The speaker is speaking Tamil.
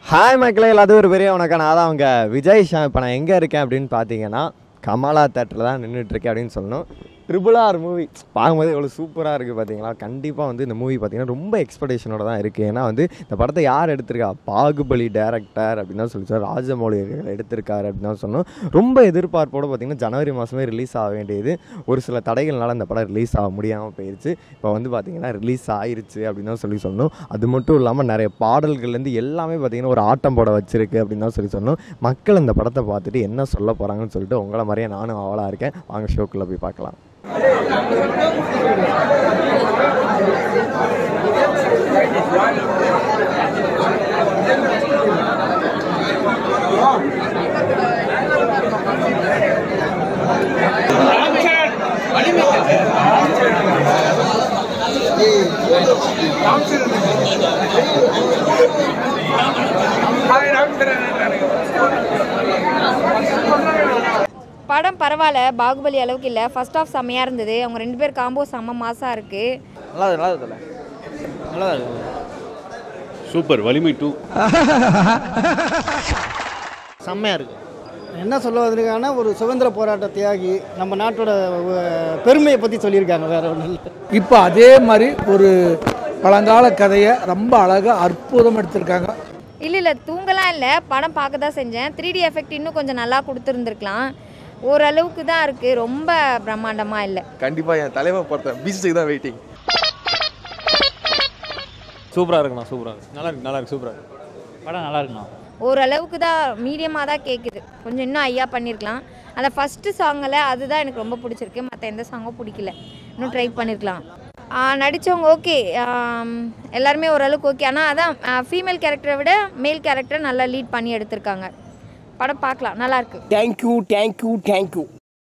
ஹாய் மக்களே எல்லாத்துக்கும் ஒரு பெரிய வணக்கம் நான் தான் அவங்க விஜய் ஷா இப்போ நான் எங்கே இருக்கேன் அப்படின்னு பார்த்தீங்கன்னா கமலா தேட்டரில் தான் நின்றுட்டுருக்கேன் அப்படின்னு சொல்லணும் ட்ரிபிள் ஆர் மூவி பார்க்கும்போது எவ்வளோ சூப்பராக இருக்குது பார்த்தீங்களா கண்டிப்பாக வந்து இந்த மூவி பார்த்தீங்கன்னா ரொம்ப எக்ஸ்பெக்டேஷனோட தான் இருக்குது ஏன்னா வந்து இந்த படத்தை யார் எடுத்திருக்கா பாகுபலி டேரக்டர் அப்படின்னு தான் சொல்லி ராஜமௌழி அவர்கள் எடுத்திருக்காரு அப்படின்னு தான் சொன்னோம் ரொம்ப எதிர்பார்ப்போடு பார்த்தீங்கன்னா ஜனவரி மாதமே ரிலீஸ் ஆக வேண்டியது ஒரு சில தடைகள்னால இந்த படம் ரிலீஸ் ஆக முடியாமல் போயிடுச்சு இப்போ வந்து பார்த்தீங்கன்னா ரிலீஸ் ஆயிருச்சு அப்படின்னு தான் சொல்லி சொன்னோம் அது மட்டும் இல்லாமல் நிறைய பாடல்கள்லேருந்து எல்லாமே பார்த்தீங்கன்னா ஒரு ஆட்டம் போட வச்சிருக்கு அப்படின்னு தான் சொல்லி சொன்னோம் மக்கள் இந்த படத்தை பார்த்துட்டு என்ன சொல்ல போகிறாங்கன்னு சொல்லிட்டு உங்களை மாதிரியே நானும் அவளாக இருக்கேன் வாங்க ஷோக்குள்ளே போய் பார்க்கலாம் படம் பரவாயில்ல பாகுபலி அளவுக்கு இல்லை ஃபர்ஸ்ட் ஆஃப் செம்மையாக இருந்தது அவங்க ரெண்டு பேர் காம்போ செம்ம மாசாக இருக்குது நல்லா நல்லா இருக்குல்ல நல்லா இருக்கு சூப்பர் வலிமை டூ செம்மையாக இருக்கு என்ன சொல்ல வந்திருக்காங்கன்னா ஒரு சுதந்திர போராட்ட தியாகி நம்ம நாட்டோட அஹ், பெருமையை பற்றி சொல்லியிருக்காங்க வேற ஒன்றும் இல்லை இப்போ அதே மாதிரி ஒரு பழங்கால கதையை ரொம்ப அழகாக அற்புதம் எடுத்திருக்காங்க இல்லை இல்லை தூங்கலாம் இல்லை படம் பார்க்க தான் செஞ்சேன் த்ரீ டி எஃபெக்ட் இன்னும் கொஞ்சம் நல்லா கொடுத்துருந்துருக்கலாம் ஓரளவுக்கு தான் இருக்குது ரொம்ப பிரம்மாண்டமாக இல்லை கண்டிப்பாக என் தலைவர் பொறுத்த பீச்சுக்கு தான் வெயிட்டிங் சூப்பராக இருக்குண்ணா சூப்பராக இருக்கு நல்லா இருக்கு நல்லா இருக்கு சூப்பராக இருக்கு படம் நல்லா இருக்குண்ணா ஓரளவுக்கு தான் மீடியமாக தான் கேட்குது கொஞ்சம் இன்னும் ஐயா பண்ணியிருக்கலாம் அந்த ஃபஸ்ட்டு சாங்கில் அதுதான் எனக்கு ரொம்ப பிடிச்சிருக்கு மற்ற எந்த சாங்கும் பிடிக்கல இன்னும் ட்ரை பண்ணியிருக்கலாம் நடித்தவங்க ஓகே எல்லாருமே ஓரளவுக்கு ஓகே ஆனால் அதான் ஃபீமேல் கேரக்டரை விட மேல் கேரக்டரை நல்லா லீட் பண்ணி எடுத்திருக்காங்க படம் பார்க்கலாம் நல்லாயிருக்கு தேங்க்யூ தேங்க்யூ தேங்க்யூ